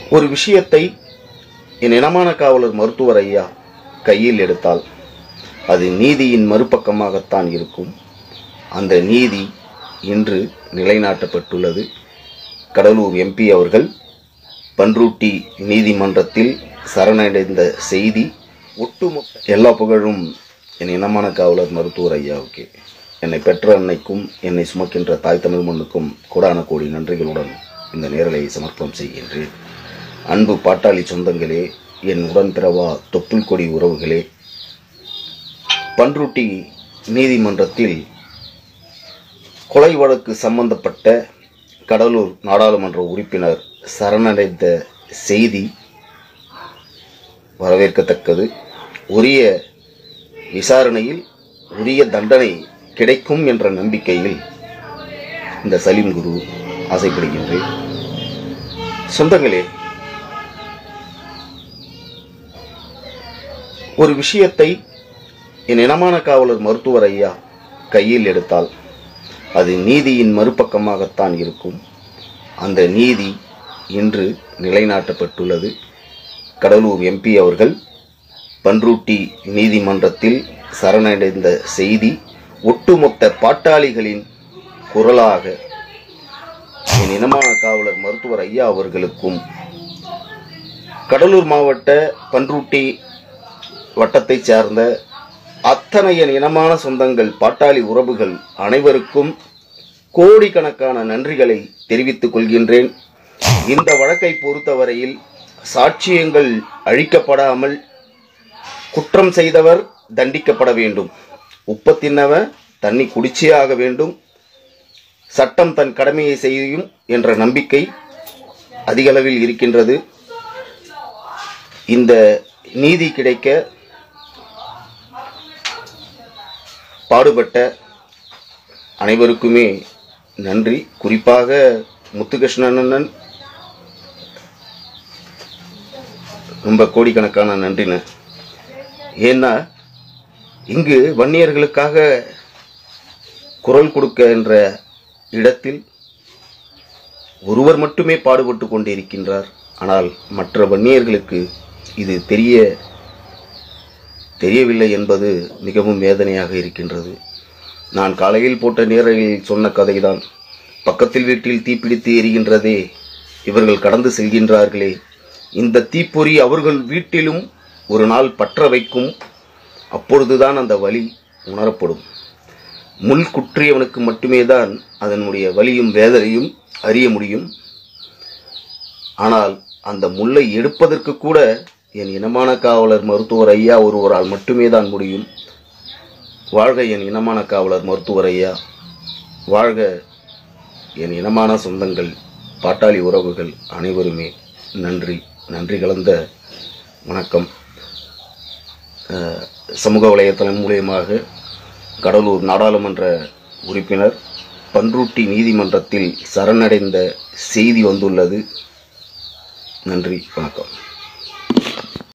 ஒரு விஷயத்தை என் இனமான காவலர் மருத்துவர் ஐயா கையில் எடுத்தால் அது நீதியின் மறுபக்கமாகத்தான் இருக்கும் அந்த நீதி இன்று நிலைநாட்டப்பட்டுள்ளது கடலூர் எம்பி அவர்கள் பன்ருட்டி நீதிமன்றத்தில் சரணடைந்த செய்தி ஒட்டுமொத்த எல்லா புகழும் என் இனமான காவலர் மருத்துவர் ஐயாவுக்கு என்னை பெற்ற அன்னைக்கும் என்னை சுமக்கின்ற தாய் தமிழ் மண்ணுக்கும் கோடான கோடி நன்றிகளுடன் இந்த நேரலையை சமர்ப்பணம் செய்கின்றேன் அன்பு பாட்டாளி சொந்தங்களே என் உடன் பிறவா தொப்புள் கொடி உறவுகளே பன்ருட்டி நீதிமன்றத்தில் கொலை வழக்கு சம்பந்தப்பட்ட கடலூர் நாடாளுமன்ற உறுப்பினர் சரணடைந்த செய்தி வரவேற்கத்தக்கது உரிய விசாரணையில் உரிய தண்டனை கிடைக்கும் என்ற நம்பிக்கையில் இந்த சலீம் குரு ஆசைப்படுகின்றேன் சொந்தங்களே ஒரு விஷயத்தை என் இனமான காவலர் மருத்துவர் ஐயா கையில் எடுத்தால் அது நீதியின் மறுபக்கமாகத்தான் இருக்கும் அந்த நீதி இன்று நிலைநாட்டப்பட்டுள்ளது கடலூர் எம்பி அவர்கள் பன்ருட்டி நீதிமன்றத்தில் சரணடைந்த செய்தி ஒட்டுமொத்த பாட்டாளிகளின் குரலாக என் இனமான காவலர் மருத்துவர் ஐயா அவர்களுக்கும் கடலூர் மாவட்ட பன்ருட்டி வட்டத்தைச் சார்ந்த அத்தனை என் இனமான சொந்தங்கள் பாட்டாளி உறவுகள் அனைவருக்கும் கோடிக்கணக்கான நன்றிகளை தெரிவித்துக் கொள்கின்றேன் இந்த வழக்கை பொறுத்தவரையில் சாட்சியங்கள் அழிக்கப்படாமல் குற்றம் செய்தவர் தண்டிக்கப்பட வேண்டும் உப்ப தின்னவன் தண்ணி குடிச்சே ஆக வேண்டும் சட்டம் தன் கடமையை செய்யும் என்ற நம்பிக்கை அதிகளவில் இருக்கின்றது இந்த நீதி கிடைக்க பாடுபட்ட அனைவருக்குமே நன்றி குறிப்பாக முத்துகிருஷ்ணன் அண்ணன் ரொம்ப கோடிக்கணக்கான நன்றிண்ண ஏன்னா இங்கு வன்னியர்களுக்காக குரல் கொடுக்க என்ற இடத்தில் ஒருவர் மட்டுமே பாடுபட்டு கொண்டிருக்கின்றார் ஆனால் மற்ற வன்னியர்களுக்கு இது தெரிய தெரியவில்லை என்பது மிகவும் வேதனையாக இருக்கின்றது நான் காலையில் போட்ட நேரலில் சொன்ன கதைதான் பக்கத்தில் வீட்டில் தீப்பிடித்து எரிகின்றதே இவர்கள் கடந்து செல்கின்றார்களே இந்த தீப்பொறி அவர்கள் வீட்டிலும் ஒரு நாள் பற்ற வைக்கும் அப்பொழுதுதான் அந்த வலி உணரப்படும் முள் குற்றியவனுக்கு மட்டுமே தான் அதனுடைய வலியும் வேதனையும் அறிய முடியும் ஆனால் அந்த முல்லை எடுப்பதற்கு கூட என் இனமான காவலர் மருத்துவர் ஐயா ஒருவரால் மட்டுமே தான் முடியும் வாழ்க என் இனமான காவலர் மருத்துவர் ஐயா வாழ்க என் இனமான சொந்தங்கள் பாட்டாளி உறவுகள் அனைவருமே நன்றி நன்றி கலந்த வணக்கம் அஹ், சமூக வலைத்தளம் மூலியமாக கடலூர் நாடாளுமன்ற உறுப்பினர் பன்ருட்டி நீதிமன்றத்தில் சரணடைந்த செய்தி வந்துள்ளது நன்றி வணக்கம்